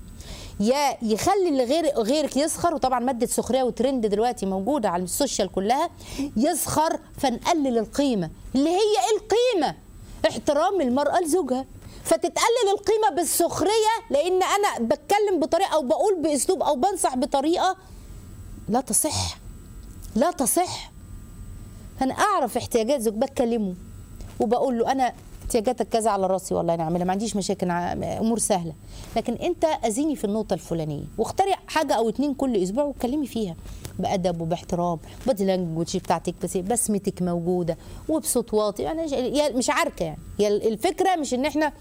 يا يخلي اللي غير غيرك يسخر وطبعا مادة سخرية وترند دلوقتي موجودة على السوشيال كلها يسخر فنقلل القيمة اللي هي إيه القيمة احترام المرأة لزوجها فتتقلل القيمة بالسخرية لأن أنا بتكلم بطريقة أو بقول بأسلوب أو بنصح بطريقة لا تصح لا تصح فانا اعرف احتياجات زوج بتكلمه وبقول له انا احتياجاتك كذا على راسي والله نعملها ما عنديش مشاكل ع- امور سهله لكن انت اذيني في النقطه الفلانيه واخترع حاجه او اتنين كل اسبوع واتكلمي فيها بادب وباحترام بادي لانجوج بتاعتك بس بسمتك موجوده وبصوت واطي يعني يا- مش عاركه يعني هي الفكره مش ان احنا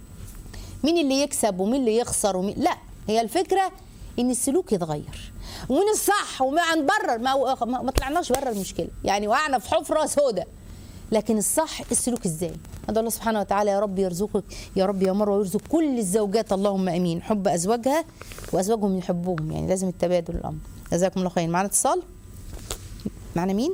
مين اللي يكسب ومين اللي يخسر ومين لا هي الفكره ان السلوك يتغير ومن الصح وما هنبرر ما, ما, ما طلعناش بره المشكله يعني وقعنا في حفره سوداء لكن الصح السلوك ازاي ادعو الله سبحانه وتعالى يا رب يرزقك يا رب يا مروه ويرزق كل الزوجات اللهم امين حب ازواجها وازواجهم يحبوهم يعني لازم التبادل الامر جزاكم الله خير معانا اتصال معانا مين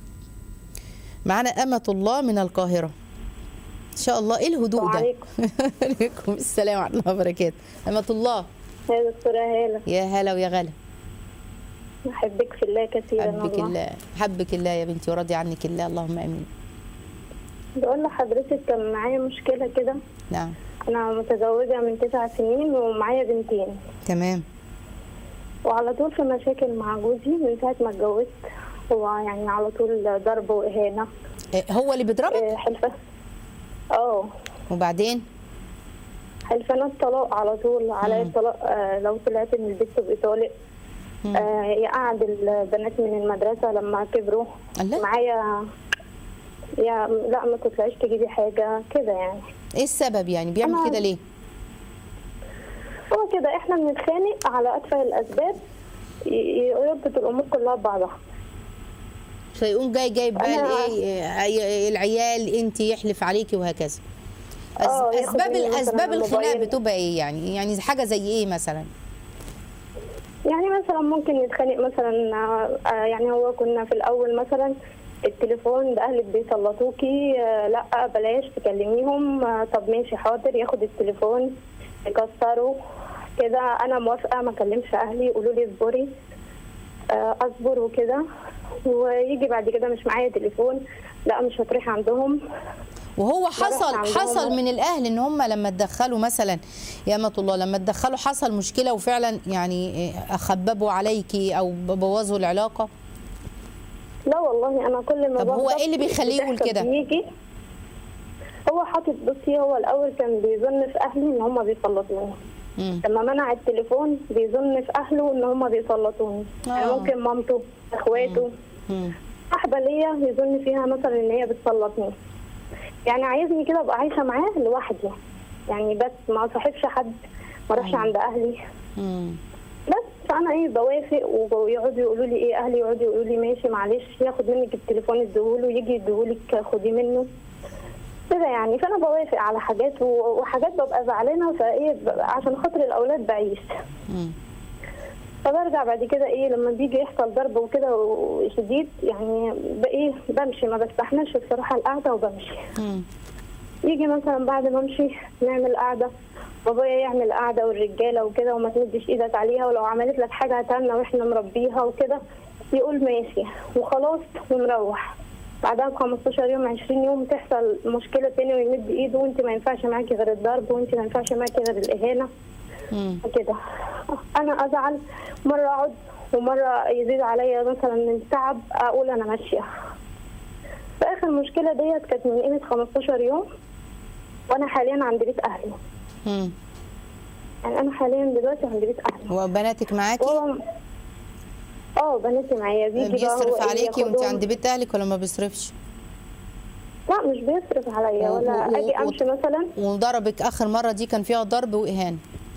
معانا أمة الله من القاهرة إن شاء الله إيه الهدوء ده وعليكم. عليكم السلام ورحمة الله وبركاته أمة الله يا دكتورة هالة يا هلا ويا غلا أحبك في الله كثيرا حبك والله الله حبك الله يا بنتي وراضي عنك الله اللهم امين بقول لحضرتك كان معايا مشكلة كده نعم أنا متزوجة من تسع سنين ومعايا بنتين تمام وعلى طول في مشاكل مع جوزي من ساعة ما اتجوزت هو يعني على طول ضرب وإهانة إيه، هو اللي بيضربك آه، حلفة اه وبعدين حلفانات طلاق على طول على الطلاق آه لو طلعت من البيت تبقى طالق آه يقعد البنات من المدرسة لما كبروا الله. معايا يا لا ما تطلعيش تجيبي حاجة كده يعني ايه السبب يعني بيعمل أنا- كده ليه هو كده كده احنا بنتخانق على اتفه الاسباب ي- ي- يربط الامور كلها ببعضها فيقوم جاي جايب بقى أنا- الايه عي- العيال انت يحلف عليكي وهكذا أس- آه، ياخد اسباب مني مثلاً اسباب الخناق الموبايل. بتبقى ايه يعني يعني حاجه زي ايه مثلا يعني مثلا ممكن نتخانق مثلا آه، آه، يعني هو كنا في الاول مثلا التليفون ده اهلك بيسلطوكي آه، لا بلاش تكلميهم آه، طب ماشي حاضر ياخد التليفون يكسره كده انا موافقه ما اكلمش اهلي يقولوا لي اصبري آه، اصبر وكده ويجي بعد كده مش معايا تليفون لا مش هتروح عندهم وهو رحت حصل عندهم. حصل من الاهل ان هم لما اتدخلوا مثلا يا امه الله لما اتدخلوا حصل مشكله وفعلا يعني إيه، خببوا عليكي او بوظوا العلاقه لا والله انا كل ما طب هو بغضب إيه اللي بيخليه يقول بتحصل كده؟ بيجي هو حاطط بصي هو الاول كان بيظن في اهلي ان هم بيسلطوني مم. لما منع التليفون بيظن في اهله ان هم بيسلطوني يعني آه. ممكن مامته اخواته مم. صاحبه ليا يظن فيها مثلا ان هي بتسلطني يعني عايزني كده ابقى عايشه معاه لوحدي يعني بس ما اصاحبش حد ما اروحش عند اهلي مم. بس فانا ايه بوافق ويقعدوا يقولوا لي ايه اهلي يقعدوا يقولوا لي ماشي معلش ياخد منك التليفون اديهوله يجي يديهولك خدي منه كده يعني فانا بوافق على حاجات و- وحاجات ببقى زعلانه فايه ب- عشان خاطر الاولاد بعيش مم. فبرجع بعد كده ايه لما بيجي يحصل ضرب وكده وشديد يعني بايه بمشي ما بستحملش بصراحه القعده وبمشي مم. يجي مثلا بعد ما امشي نعمل قعده بابايا يعمل قعده والرجاله وكده وما تمدش ايدك عليها ولو عملت لك حاجه هتعملها واحنا مربيها وكده يقول ماشي وخلاص ونروح بعدها ب 15 يوم 20 يوم تحصل مشكله تاني ويمد ايده وانت ما ينفعش معاكي غير الضرب وانت ما ينفعش معاكي غير الاهانه مم. كده انا ازعل مره اقعد ومره يزيد عليا مثلا من تعب اقول انا ماشيه فاخر مشكله ديت كانت من قيمه 15 يوم وانا حاليا عند بيت اهلي مم. يعني انا حاليا دلوقتي عند بيت اهلي وبناتك معاكي وهو اه بناتي معايا بيجي بقى هو بيصرف إيه عليكي وانت ياخدهم. عند بيت اهلك ولا ما بيصرفش لا مش بيصرف عليا و- ولا و- اجي و- امشي مثلا وضربك اخر مره دي كان فيها ضرب واهانه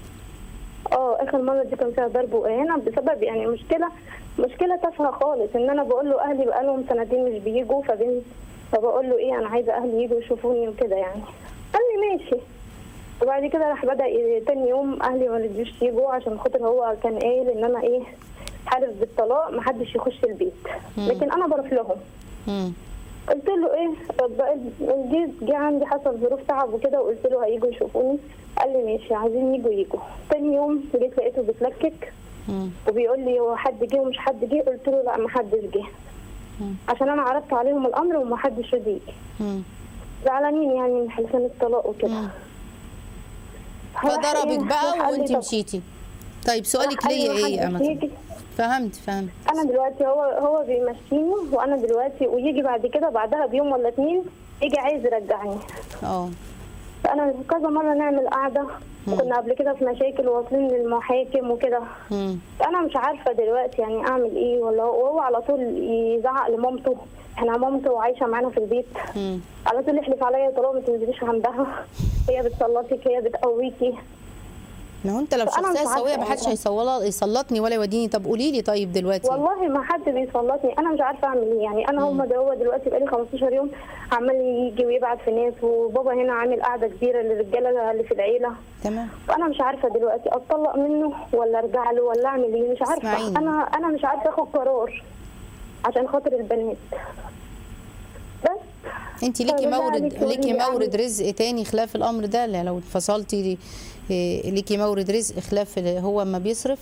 اه اخر مره دي كان فيها ضرب واهانه بسبب يعني مشكله مشكله تافهه خالص ان انا بقول له اهلي بقالهم سنتين مش بيجوا فبنت فبقول له ايه انا عايزه اهلي يجوا يشوفوني وكده يعني قال لي ماشي وبعد كده راح بدا ي- تاني يوم اهلي ما رضيوش يجوا عشان خاطر هو كان قايل ان انا ايه حالف بالطلاق محدش يخش البيت لكن انا بروح لهم مم. قلت له ايه بقى جه جه عندي حصل ظروف تعب وكده وقلت له هيجوا يشوفوني قال لي ماشي عايزين يجوا يجوا تاني يوم جيت لقيته بيتلكك مم. وبيقول لي هو حد جه ومش حد جه قلت له لا ما حدش جه مم. عشان انا عرضت عليهم الامر وما حدش رضي يجي مم. زعلانين يعني من حلفان الطلاق وكده مم. راح فضربك إيه؟ بقى راح قال لي وانت طب- مشيتي طيب سؤالك راح قال لي ليا ايه يا محدش امل يجي. فهمت فهمت انا دلوقتي هو هو بيمشيني وانا دلوقتي ويجي بعد كده بعدها بيوم ولا اتنين يجي عايز يرجعني اه فانا كذا مره نعمل قعده كنا قبل كده في مشاكل واصلين للمحاكم وكده مم. انا مش عارفه دلوقتي يعني اعمل ايه ولا هو وهو على طول يزعق لمامته احنا مامته عايشه معانا في البيت مم. على طول يحلف عليا طالما ما تنزليش عندها هي بتسلطك هي بتقويكي ما هو انت لو فأنا مش شخصيه عارفة سويه ما حدش يعني. هيصول- يسلطني ولا يوديني طب قولي لي طيب دلوقتي والله ما حد بيسلطني انا مش عارفه اعمل ايه يعني انا هم ده هو دلوقتي بقالي 15 يوم عمال يجي ويبعت في ناس وبابا هنا عامل قعده كبيره للرجاله اللي في العيله تمام فانا مش عارفه دلوقتي اتطلق منه ولا ارجع له ولا اعمل ايه مش عارفه اسمعيني. انا انا مش عارفه اخد قرار عشان خاطر البنات بس انت ليكي فبالله مورد عليكي قولي ليكي لي مورد أعمل- رزق تاني خلاف الامر ده لا لو انفصلتي دي إيه، ليكي مورد رزق خلاف ال- هو ما بيصرف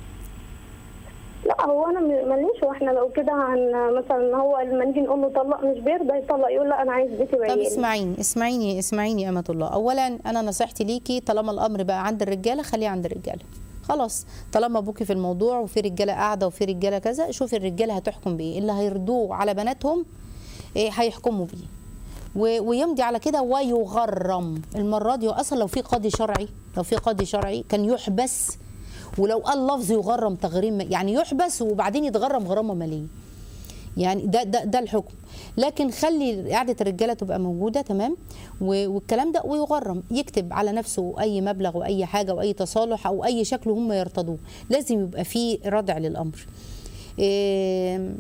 لا هو انا م- ماليش واحنا لو كده هن مثلا هو لما نيجي نقول له طلق مش بيرضى يطلق يقول لا انا عايز بيتي طب وعيالي اسمعيني اسمعيني اسمعيني يا امة الله اولا انا نصيحتي ليكي طالما الامر بقى عند الرجاله خليه عند الرجاله خلاص طالما ابوكي في الموضوع وفي رجاله قاعده وفي رجاله كذا شوفي الرجاله هتحكم بايه اللي هيرضوه على بناتهم إيه هيحكموا بيه و- ويمضي على كده ويغرم المره دي اصلا لو في قاضي شرعي لو في قاضي شرعي كان يحبس ولو قال لفظ يغرم تغريم يعني يحبس وبعدين يتغرم غرامه ماليه يعني ده ده ده الحكم لكن خلي قعده الرجاله تبقى موجوده تمام و- والكلام ده ويغرم يكتب على نفسه اي مبلغ واي حاجه واي تصالح او اي شكل هم يرتضوه لازم يبقى فيه ردع للامر إيه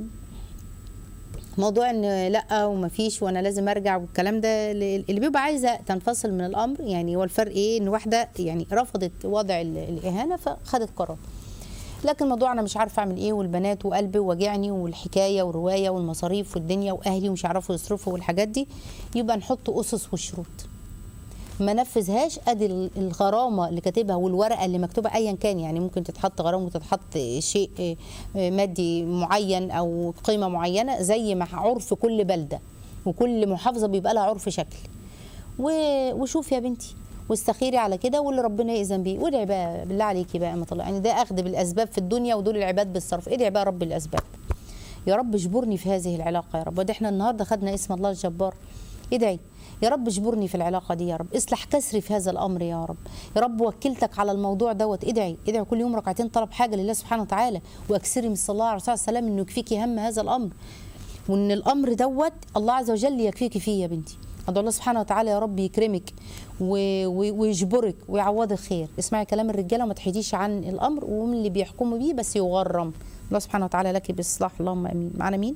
موضوع ان لا ومفيش وانا لازم ارجع والكلام ده اللي بيبقى عايزه تنفصل من الامر يعني هو الفرق ايه ان واحده يعني رفضت وضع ال- الاهانه فخدت قرار لكن موضوع انا مش عارفه اعمل ايه والبنات وقلبي وجعني والحكايه والروايه والمصاريف والدنيا واهلي ومش هيعرفوا يصرفوا والحاجات دي يبقى نحط اسس وشروط ما نفذهاش ادي ال- الغرامه اللي كاتبها والورقه اللي مكتوبه ايا كان يعني ممكن تتحط غرامه وتتحط شيء آه، آه، مادي معين او قيمه معينه زي ما عرف كل بلده وكل محافظه بيبقى لها عرف شكل و- وشوف يا بنتي واستخيري على كده واللي ربنا يأذن بيه وادعي بقى بالله عليكي بقى ما طلع يعني ده اخذ بالاسباب في الدنيا ودول العباد بالصرف ادعي بقى رب الاسباب يا رب اجبرني في هذه العلاقه يا رب وده احنا النهارده خدنا اسم الله الجبار ادعي يا رب اجبرني في العلاقه دي يا رب اصلح كسري في هذا الامر يا رب يا رب وكلتك على الموضوع دوت ادعي ادعي كل يوم ركعتين طلب حاجه لله سبحانه وتعالى واكسري من الصلاه على الرسول صلى الله عليه وسلم انه يكفيكي هم هذا الامر وان الامر دوت الله عز وجل يكفيكي فيه يا بنتي ادعو الله سبحانه وتعالى يا رب يكرمك و- و- ويجبرك ويعوضك خير اسمعي كلام الرجاله وما تحيديش عن الامر ومن اللي بيحكموا بيه بس يغرم الله سبحانه وتعالى لك باصلاح اللهم امين معنا مين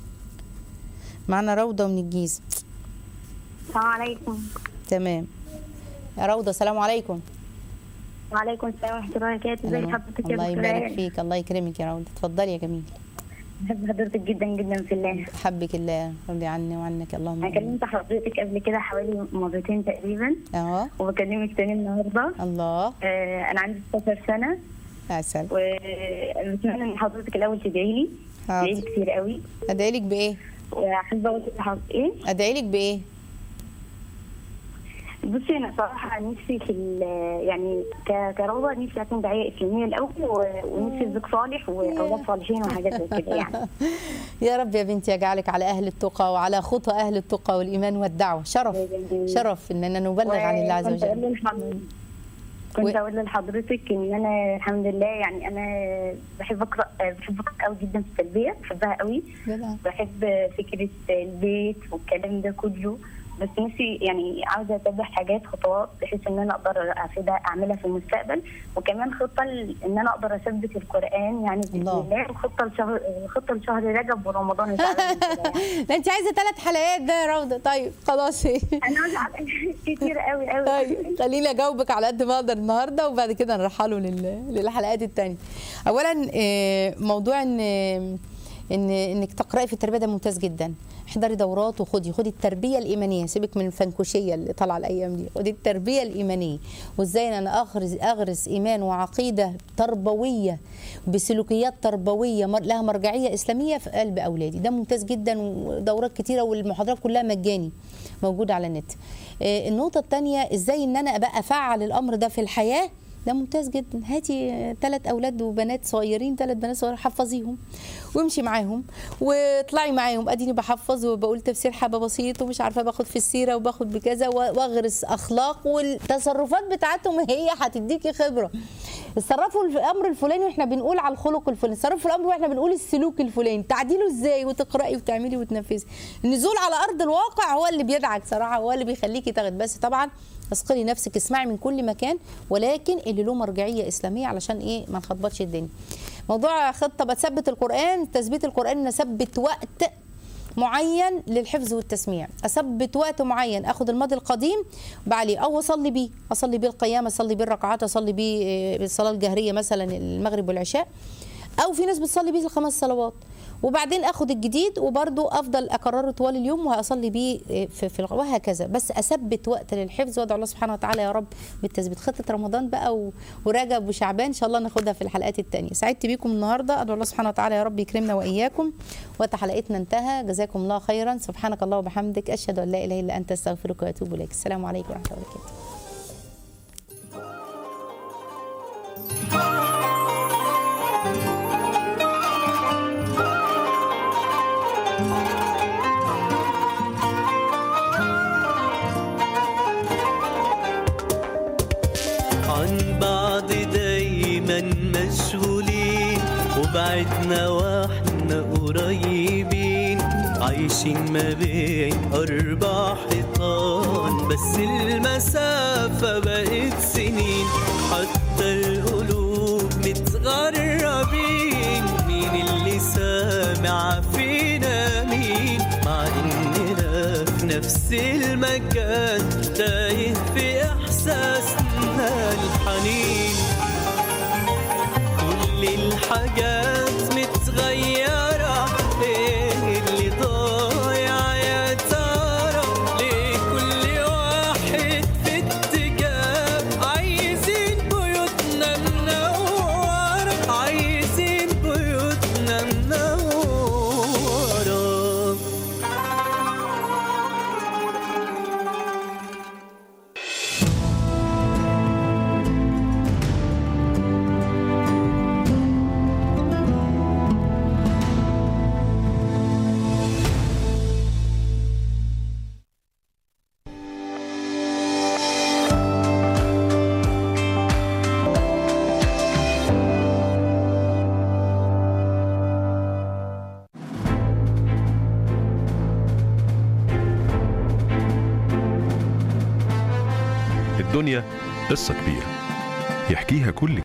معنا روضه من الجيزه السلام عليكم تمام يا روضه السلام عليكم وعليكم السلام ورحمة الله وبركاته ازي حضرتك يا الله دكتورة يبارك آية؟ فيك الله يكرمك يا روضه اتفضلي يا جميل بحب حضرتك جدا جدا في الله حبك الله رضي عني وعنك اللهم انا امين كلمت حضرتك قبل كده حوالي مرتين تقريبا اه وبكلمك تاني النهارده الله آه انا عندي 16 سنة عسل وبتمنى ان حضرتك الاول تدعي لي تدعي لي حاضر كتير قوي ادعي لك بايه وحابة اقول لحضرتك ايه ادعي لك بايه بصي انا صراحة نفسي في ال- يعني ك- كروضة نفسي اكون داعية اسلامية الاول و- ونفسي ازواج صالح واولاد صالحين وحاجات زي كده يعني يا رب يا بنتي يجعلك على اهل التقى وعلى خطى اهل التقى والايمان والدعوه شرف شرف اننا نبلغ عن الله عز وكنت وجل أقول لحضرتك- كنت اقول لحضرتك ان انا الحمد لله يعني انا بحب اقرا بحب اقرا قوي جدا في التربيه بحبها قوي جدع. بحب فكره البيت والكلام ده كله بس نفسي يعني عاوزه اتبع حاجات خطوات بحيث ان انا اقدر افيدها اعملها في المستقبل وكمان خطه ل- ان انا اقدر اثبت القران يعني باذن الله. الله وخطه لشهر خطه لشهر رجب ورمضان ان شاء الله بإذن الله يعني. ده انت عايزه ثلاث حلقات ده يا روضه طيب خلاص انا عاوزه أعمل كتير قوي قوي طيب خليني اجاوبك على قد ما اقدر النهارده وبعد كده نرحله لل- للحلقات التانية اولا آه، موضوع ان ان انك تقراي في التربيه ده ممتاز جدا احضري دورات وخدي خدي التربيه الايمانيه سيبك من الفنكوشيه اللي طالعه الايام دي خدي التربيه الايمانيه وازاي ان انا اغرس اغرس ايمان وعقيده تربويه بسلوكيات تربويه مر- لها مرجعيه اسلاميه في قلب اولادي ده ممتاز جدا ودورات كتيره والمحاضرات كلها مجاني موجوده على النت آه، النقطه الثانيه ازاي ان انا ابقى افعل الامر ده في الحياه ده ممتاز جدا هاتي ثلاث اولاد وبنات صغيرين ثلاث بنات صغيرين حفظيهم وامشي معاهم واطلعي معاهم اديني بحفظ وبقول تفسير حبه بسيط ومش عارفه باخد في السيره وباخد بكذا و- واغرس اخلاق والتصرفات بتاعتهم هي هتديكي خبره اتصرفوا في الامر الفلاني واحنا بنقول على الخلق الفلاني اتصرفوا في الامر واحنا بنقول السلوك الفلاني تعديله ازاي وتقراي وتعملي وتنفذي النزول على ارض الواقع هو اللي بيدعك صراحه هو اللي بيخليكي تاخد بس طبعا اثقلي نفسك اسمعي من كل مكان ولكن اللي له مرجعيه اسلاميه علشان ايه ما نخبطش الدنيا موضوع خطه بتثبت القران تثبيت القران ان اثبت وقت معين للحفظ والتسميع اثبت وقت معين اخد الماضي القديم بعليه او اصلي بيه اصلي بيه القيام اصلي بيه الركعات اصلي بيه آه، الصلاه الجهريه مثلا المغرب والعشاء او في ناس بتصلي بيه الخمس صلوات وبعدين اخد الجديد وبرده افضل اكرره طوال اليوم وهصلي بيه في, في الغ- وهكذا بس اثبت وقت للحفظ وادعو الله سبحانه وتعالى يا رب بالتثبيت خطه رمضان بقى و- ورجب وشعبان ان شاء الله ناخدها في الحلقات التانية سعدت بيكم النهارده ادعو الله سبحانه وتعالى يا رب يكرمنا واياكم وقت حلقتنا انتهى جزاكم الله خيرا سبحانك الله وبحمدك اشهد ان لا اله الا انت استغفرك واتوب اليك السلام عليكم ورحمه الله وبركاته عن بعض دايما مشغولين وبعدنا واحنا قريبين عايشين ما بين أربع حيطان بس المسافة بقت سنين حتى القلوب متغربين مين اللي سامع فينا مين مع إننا في نفس المكان تايه في إحساسنا الحنين كل الحاجات متغيرة ايه اللي ضايع يا ترى ليه كل واحد في اتجاه عايزين بيوتنا منورة عايزين بيوتنا منورة الدنيا قصة كبيرة يحكيها كل